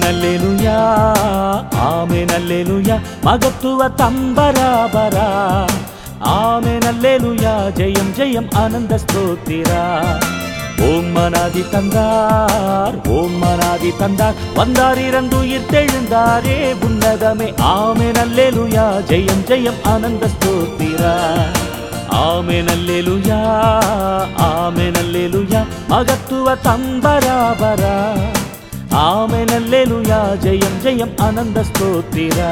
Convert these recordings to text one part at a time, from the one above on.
ஆமெனல்லேலுயா ஆமெனல்லேலுயா மகத்துவ தம்பராபரா ஆமெனல்லேலுயா ஜெயம் ஜெயம் ஆனந்த ஸ்தோத்திரா ஓம் மனாதி தந்தார் ஓம் மனாதி தந்தார் வந்தார் இறந்துயிர் தெழுந்தாரே உன்னதமே ஆமெனல்லேலுயா ஜெயம் ஜெயம் ஆனந்த ஸ்தோத்திரா ஆமெனல்லேலுயா ஆமெனல்லேலுயா மகத்துவ தம்பராபரா ஆமெனல்லேலுயா ஜெயம் ஜெயம் ஆனந்த ஸ்தோத்திரா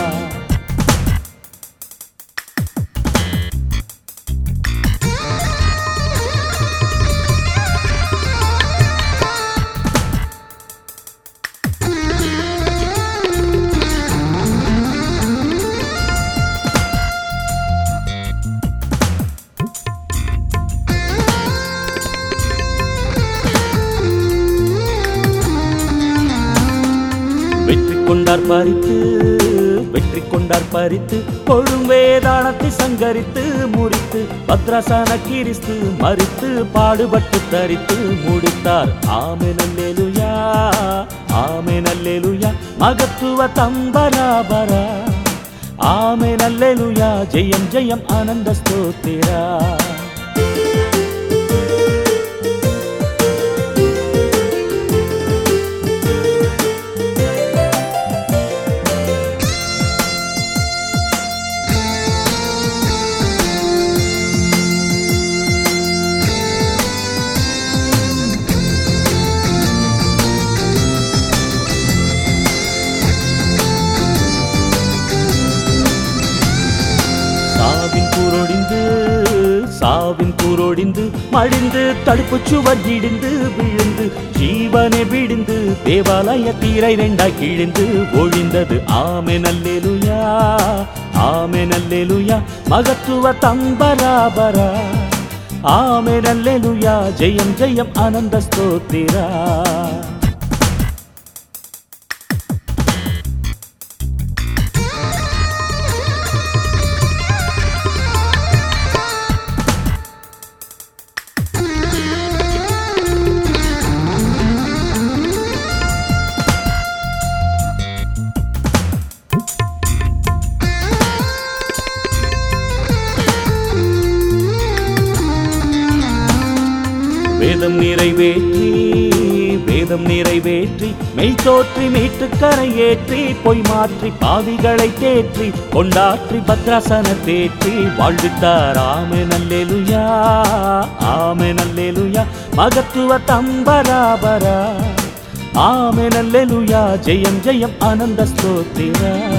வெற்றி கொண்டார் பறித்து வெற்றி கொண்டார் பறித்து கொழும் வேதாளத்தை சங்கரித்து முறித்து பத்ராசன கிரிஸ்து மறித்து பாடுபட்டு தரித்து முடித்தார் ஆமெனல்லேலுயா ஆமெனல்லேலுயா மகத்துவ தம்பராபரா ஆமெனல்லேலுயா ஜெயம் ஜெயம் ஆனந்த ஸ்தோத்திரா சாவின் கூரொடிந்து சாவின் கூரொடிந்து மழிந்து தடுப்புச் சுவர் இடிந்து விழுந்து ஜீவனை விடிந்து தேவாலய தீரை ரெண்டாய் கிழிந்து ஒழிந்தது ஆமெ நல்லேலுயா ஆமெ நல்லேலுயா மகத்துவ தம்பராபரா ஆமெ நல்லேலுயா ஜெயம் ஜெயம் ஆனந்த ஸ்தோத்திரா வேதம் நிறைவேற்றி வேதம் நிறைவேற்றி மெய் தோற்றி மீட்டு கரையேற்றி பொய் மாற்றி பாவிகளை தேற்றி கொண்டாற்றி பத்ராசன தேற்றி வாழ்வித்தார் ஆமெ நல்லேலுயா ஆமெ நல்லேலுயா மகத்துவ தம்பராபரா ஆமெ நல்லேலுயா ஜெயம் ஜெயம் ஆனந்த ஸ்தோத்திரா